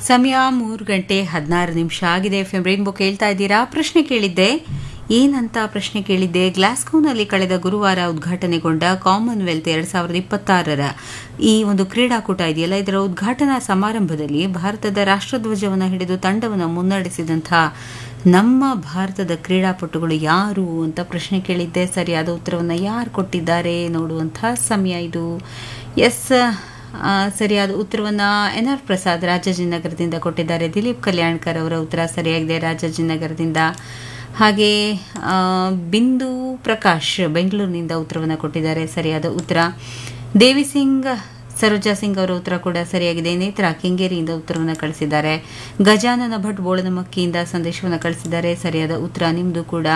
ಸಮಯ ಮೂರು ಗಂಟೆ ಹದಿನಾರು ನಿಮಿಷ ಆಗಿದೆ ಎಫ್ ಎಂ ರೈನ್ಬೋ ಕೇಳ್ತಾ ಇದ್ದೀರಾ ಪ್ರಶ್ನೆ ಕೇಳಿದ್ದೆ ಏನಂತ ಪ್ರಶ್ನೆ ಕೇಳಿದ್ದೆ ಗ್ಲಾಸ್ಗೋನಲ್ಲಿ ಕಳೆದ ಗುರುವಾರ ಉದ್ಘಾಟನೆಗೊಂಡ ಕಾಮನ್ವೆಲ್ತ್ ಎರಡ್ ಸಾವಿರದ ಇಪ್ಪತ್ತಾರರ ಈ ಒಂದು ಕ್ರೀಡಾಕೂಟ ಇದೆಯಲ್ಲ ಇದರ ಉದ್ಘಾಟನಾ ಸಮಾರಂಭದಲ್ಲಿ ಭಾರತದ ರಾಷ್ಟ್ರಧ್ವಜವನ್ನು ಹಿಡಿದು ತಂಡವನ್ನು ಮುನ್ನಡೆಸಿದಂತಹ ನಮ್ಮ ಭಾರತದ ಕ್ರೀಡಾಪಟುಗಳು ಯಾರು ಅಂತ ಪ್ರಶ್ನೆ ಕೇಳಿದ್ದೆ ಸರಿಯಾದ ಉತ್ತರವನ್ನು ಯಾರು ಕೊಟ್ಟಿದ್ದಾರೆ ನೋಡುವಂತಹ ಸಮಯ ಇದು ಎಸ್ ಆ, ಸರಿಯಾದ ಉತ್ತರವನ್ನು ಎನ್ ಆರ್ ಪ್ರಸಾದ್ ರಾಜಾಜಿನಗರದಿಂದ ಕೊಟ್ಟಿದ್ದಾರೆ ದಿಲೀಪ್ ಕಲ್ಯಾಣ್ಕರ್ ಅವರ ಉತ್ತರ ಸರಿಯಾಗಿದೆ ರಾಜಾಜಿನಗರದಿಂದ ಹಾಗೆ ಆ, ಬಿಂದು ಪ್ರಕಾಶ್ ಬೆಂಗಳೂರಿನಿಂದ ಉತ್ತರವನ್ನು ಕೊಟ್ಟಿದ್ದಾರೆ ಸರಿಯಾದ ಉತ್ತರ ದೇವಿ ಸಿಂಗ್ ಸರೋಜಾ ಸಿಂಗ್ ಅವರ ಉತ್ತರ ಕೂಡ ಸರಿಯಾಗಿದೆ ನೇತ್ರ ಕೆಂಗೇರಿಯಿಂದ ಉತ್ತರವನ್ನು ಕಳಿಸಿದ್ದಾರೆ ಗಜಾನನ ಭಟ್ ಬೋಳನಮಕ್ಕಿಯಿಂದ ಸಂದೇಶವನ್ನು ಕಳಿಸಿದ್ದಾರೆ ಸರಿಯಾದ ಉತ್ತರ ನಿಮ್ಮದು ಕೂಡ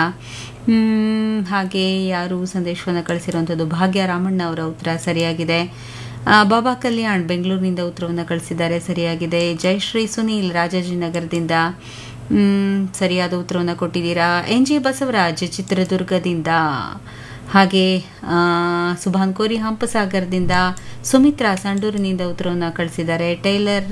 ಹ್ಮ್, ಹಾಗೆ ಯಾರು ಸಂದೇಶವನ್ನು ಕಳಿಸಿರುವಂಥದ್ದು ಭಾಗ್ಯ ರಾಮಣ್ಣ ಅವರ ಉತ್ತರ ಸರಿಯಾಗಿದೆ ಆ, ಬಾಬಾ ಕಲ್ಯಾಣ್ ಬೆಂಗಳೂರಿನಿಂದ ಉತ್ತರವನ್ನು ಕಳಿಸಿದ್ದಾರೆ ಸರಿಯಾಗಿದೆ ಜಯಶ್ರೀ ಸುನೀಲ್ ರಾಜಾಜಿನಗರದಿಂದ ಮ್, ಸರಿಯಾದ ಉತ್ತರವನ್ನು ಕೊಟ್ಟಿದ್ದೀರಾ ಎನ್ ಜಿ ಬಸವರಾಜ್ ಚಿತ್ರದುರ್ಗದಿಂದ ಹಾಗೆ ಆ, ಸುಭಾನ್ ಕೋರಿ ಹಂಪಸಾಗರದಿಂದ ಸುಮಿತ್ರಾ ಸಂಡೂರಿನಿಂದ ಉತ್ತರವನ್ನು ಕಳಿಸಿದ್ದಾರೆ ಟೈಲರ್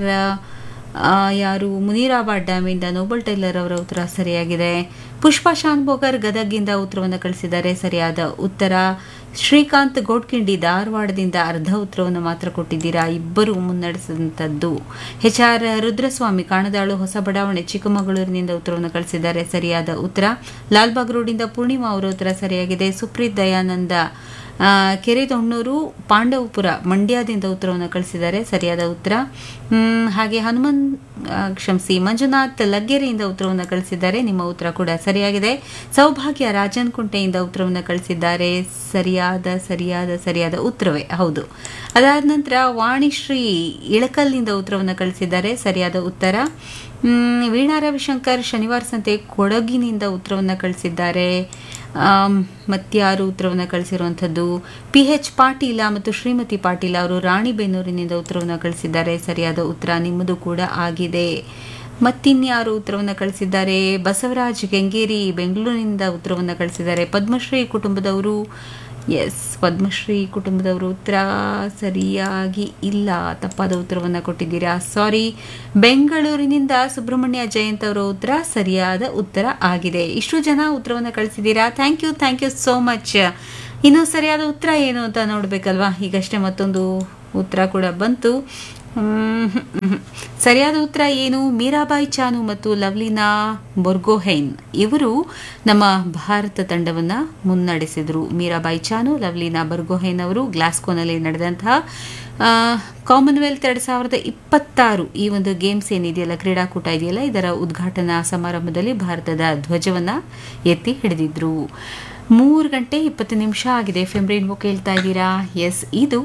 ಆ, ಯಾರು ಮುನೀರಾಬಾದ್ ಡ್ಯಾಮಿಂದ ನೋಬಲ್ ಟೈಲರ್ ಅವರ ಉತ್ತರ ಸರಿಯಾಗಿದೆ ಪುಷ್ಪಾ ಶಾನ್ಭೋಗರ್ ಗದಗಿಂದ ಉತ್ತರವನ್ನು ಕಳಿಸಿದ್ದಾರೆ ಸರಿಯಾದ ಉತ್ತರ ಶ್ರೀಕಾಂತ್ ಗೋಡ್ಕಿಂಡಿ ಧಾರವಾಡದಿಂದ ಅರ್ಧ ಉತ್ತರವನ್ನು ಮಾತ್ರ ಕೊಟ್ಟಿದ್ದೀರಾ ಇಬ್ಬರು ಮುನ್ನಡೆಸಿದಂಥದ್ದು ಎಚ್ ಆರ್ ರುದ್ರಸ್ವಾಮಿ ಕಾಣದಾಳು ಹೊಸ ಬಡಾವಣೆ ಚಿಕ್ಕಮಗಳೂರಿನಿಂದ ಉತ್ತರವನ್ನು ಕಳಿಸಿದ್ದಾರೆ ಸರಿಯಾದ ಉತ್ತರ ಲಾಲ್ಬಾಗ್ ರೋಡಿಂದ ಪೂರ್ಣಿಮಾ ಅವರ ಉತ್ತರ ಸರಿಯಾಗಿದೆ ಸುಪ್ರೀತ್ ದಯಾನಂದ ಆ, ಕೆರೆದೊಣ್ಣೂರು ಪಾಂಡವಪುರ ಮಂಡ್ಯದಿಂದ ಉತ್ತರವನ್ನು ಕಳಿಸಿದ್ದಾರೆ ಸರಿಯಾದ ಉತ್ತರ ಹ್ಮ್, ಹಾಗೆ ಹನುಮನ್ ಆ, ಕ್ಷಮಿಸಿ ಮಂಜುನಾಥ್ ಲಗ್ಗೆರೆಯಿಂದ ಉತ್ತರವನ್ನು ಕಳಿಸಿದ್ದಾರೆ ನಿಮ್ಮ ಉತ್ತರ ಕೂಡ ಸರಿಯಾಗಿದೆ ಸೌಭಾಗ್ಯ ರಾಜನ್ ಕುಂಟೆಯಿಂದ ಉತ್ತರವನ್ನು ಕಳಿಸಿದ್ದಾರೆ ಸರಿಯಾದ ಸರಿಯಾದ ಸರಿಯಾದ ಉತ್ತರವೇ ಹೌದು ಅದಾದ ನಂತರ ವಾಣಿಶ್ರೀ ಇಳಕಲ್ನಿಂದ ಉತ್ತರವನ್ನು ಕಳಿಸಿದ್ದಾರೆ ಸರಿಯಾದ ಉತ್ತರ ಹ್ಮ್, ವೀಣಾ ರವಿಶಂಕರ್ ಶನಿವಾರ ಸಂತೆ ಕೊಡಗಿನಿಂದ ಉತ್ತರವನ್ನು ಕಳಿಸಿದ್ದಾರೆ ಆಮ್, ಮತ್ಯಾರು ಉತ್ತರವನ್ನು ಕಳಿಸಿರುವಂಥದ್ದು ಪಿ ಎಚ್ ಪಾಟೀಲ ಮತ್ತು ಶ್ರೀಮತಿ ಪಾಟೀಲ ಅವರು ರಾಣಿಬೆನ್ನೂರಿನಿಂದ ಉತ್ತರವನ್ನು ಕಳಿಸಿದ್ದಾರೆ ಸರಿಯಾದ ಉತ್ತರ ನಿಮ್ಮದು ಕೂಡ ಆಗಿದೆ ಮತ್ತಿನ್ಯಾರು ಉತ್ತರವನ್ನು ಕಳಿಸಿದ್ದಾರೆ ಬಸವರಾಜ್ ಕೆಂಗೇರಿ ಬೆಂಗಳೂರಿನಿಂದ ಉತ್ತರವನ್ನು ಕಳಿಸಿದ್ದಾರೆ ಪದ್ಮಶ್ರೀ ಕುಟುಂಬದವರು ಎಸ್ ಪದ್ಮಶ್ರೀ ಕುಟುಂಬದವರು ಉತ್ತರ ಸರಿಯಾಗಿ ಇಲ್ಲ ತಪ್ಪಾದ ಉತ್ತರವನ್ನು ಕೊಟ್ಟಿದ್ದೀರಾ ಸಾರಿ ಬೆಂಗಳೂರಿನಿಂದ ಸುಬ್ರಹ್ಮಣ್ಯ ಜಯಂತ್ ಅವರ ಉತ್ತರ ಸರಿಯಾದ ಉತ್ತರ ಆಗಿದೆ ಇಷ್ಟು ಜನ ಉತ್ತರವನ್ನು ಕಳಿಸಿದ್ದೀರಾ thank you thank you so much ಇನ್ನು ಸರಿಯಾದ ಉತ್ತರ ಏನು ಅಂತ ನೋಡಬೇಕಲ್ವಾ ಈಗಷ್ಟೇ ಮತ್ತೊಂದು ಉತ್ತರ ಕೂಡ ಬಂತು ಹ್ಮ್, ಹ್ಮ್, ಹ್ಮ್. ಸರಿಯಾದ ಉತ್ತರ ಏನು ಮೀರಾಬಾಯಿ ಚಾನು ಮತ್ತು ಲವ್ಲಿನಾ ಬೊರ್ಗೋಹೈನ್ ಇವರು ನಮ್ಮ ಭಾರತ ತಂಡವನ್ನು ಮುನ್ನಡೆಸಿದರು ಮೀರಾಬಾಯಿ ಚಾನು ಲವ್ಲಿನಾ ಬರ್ಗೋಹೈನ್ ಅವರು ಗ್ಲಾಸ್ಕೋನಲ್ಲಿ ನಡೆದಂತಹ ಆ, ಕಾಮನ್ವೆಲ್ತ್ ಎರಡು ಸಾವಿರದ ಇಪ್ಪತ್ತಾರು ಈ ಒಂದು ಗೇಮ್ಸ್ ಏನಿದೆಯಲ್ಲ ಕ್ರೀಡಾಕೂಟ ಇದೆಯಲ್ಲ ಇದರ ಉದ್ಘಾಟನಾ ಸಮಾರಂಭದಲ್ಲಿ ಭಾರತದ ಧ್ವಜವನ್ನ ಎತ್ತಿ ಹಿಡಿದಿದ್ರು ಮೂರು ಗಂಟೆ ಇಪ್ಪತ್ತು ನಿಮಿಷ ಆಗಿದೆ ಎಫ್ ಎಂ ರೈನ್ಬೋ ಕೇಳ್ತಾ ಇದ್ದೀರಾ ಎಸ್ ಇದು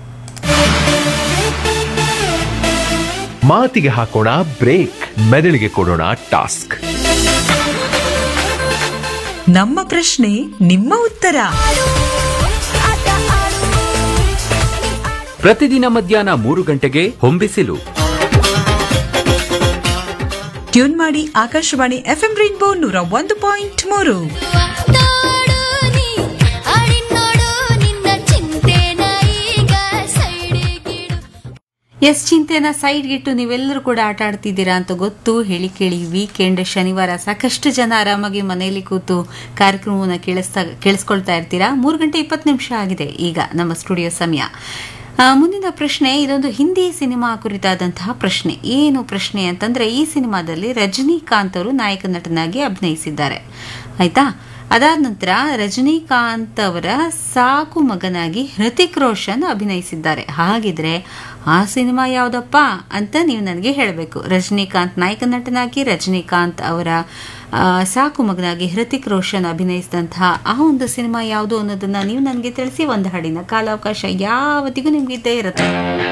ಮಾತಿಗೆ ಹಾಕೋಣ ಬ್ರೇಕ್ ಮೆದುಳಿಗೆ ಕೊಡೋಣ ಟಾಸ್ಕ್ ನಮ್ಮ ಪ್ರಶ್ನೆ ನಿಮ್ಮ ಉತ್ತರ ಪ್ರತಿದಿನ ಮಧ್ಯಾಹ್ನ ಮೂರು ಗಂಟೆಗೆ ಹೊಂಬಿಸಿಲು ಟ್ಯೂನ್ ಮಾಡಿ ಆಕಾಶವಾಣಿ ಎಫ್ಎಂ ರೈನ್ಬೋ ನೂರ ಒಂದು ಪಾಯಿಂಟ್ ಮೂರು ಮಾತಾಡೋನಿ ಆಡಿನೋಡು ನಿನ್ನ ಚಿಂತೆನ ಈಗ ಸೈಡಿಗಿಡು ಎಸ್ ಚಿಂತೆನ ಸೈಡ್ಗಿಟ್ಟು ನೀವೆಲ್ಲರೂ ಕೂಡ ಆಟ ಆಡ್ತಿದ್ದೀರಾ ಅಂತ ಗೊತ್ತು ಹೇಳಿ ಕೇಳಿ ವೀಕೆಂಡ್ ಶನಿವಾರ ಸಾಕಷ್ಟು ಜನ ಆರಾಮಾಗಿ ಮನೆಯಲ್ಲಿ ಕೂತು ಕಾರ್ಯಕ್ರಮವನ್ನು ಕೇಳಿಸ್ತಾ ಕೇಳಿಸ್ಕೊಳ್ತಾ ಇರ್ತೀರಾ ಮೂರು ಗಂಟೆ ಇಪ್ಪತ್ತು ನಿಮಿಷ ಆಗಿದೆ ಈಗ ನಮ್ಮ ಸ್ಟುಡಿಯೋ ಸಮಯ ಆ, ಮುಂದಿನ ಪ್ರಶ್ನೆ ಇದೊಂದು ಹಿಂದಿ ಸಿನಿಮಾ ಕುರಿತಾದಂತಹ ಪ್ರಶ್ನೆ ಏನು ಪ್ರಶ್ನೆ ಅಂತಂದ್ರೆ ಈ ಸಿನಿಮಾದಲ್ಲಿ ರಜನಿಕಾಂತ್ ಅವರು ನಾಯಕ ನಟನಾಗಿ ಅಭಿನಯಿಸಿದ್ದಾರೆ ಆಯ್ತಾ ಅದಾದ ನಂತರ ರಜನಿಕಾಂತ್ ಅವರ ಸಾಕು ಮಗನಾಗಿ ಹೃತಿಕ್ ರೋಷನ್ ಅಭಿನಯಿಸಿದ್ದಾರೆ ಹಾಗಿದ್ರೆ ಆ ಸಿನಿಮಾ ಯಾವುದಪ್ಪ ಅಂತ ನೀವು ನನಗೆ ಹೇಳಬೇಕು ರಜನಿಕಾಂತ್ ನಾಯಕ ನಟನಾಗಿ ರಜನಿಕಾಂತ್ ಅವರ ಆ, ಸಾಕು ಮಗನಾಗಿ ಹೃತಿಕ್ ರೋಷನ್ ಅಭಿನಯಿಸಿದಂತಹ ಆ ಒಂದು ಸಿನಿಮಾ ಯಾವುದು ಅನ್ನೋದನ್ನ ನೀವು ನನಗೆ ತಿಳಿಸಿ ಒಂದು ಹಾಡಿನ ಕಾಲಾವಕಾಶ ಯಾವತ್ತಿಗೂ ನಿಮ್ಗೆ ಇದ್ದೇ ಇರುತ್ತೆ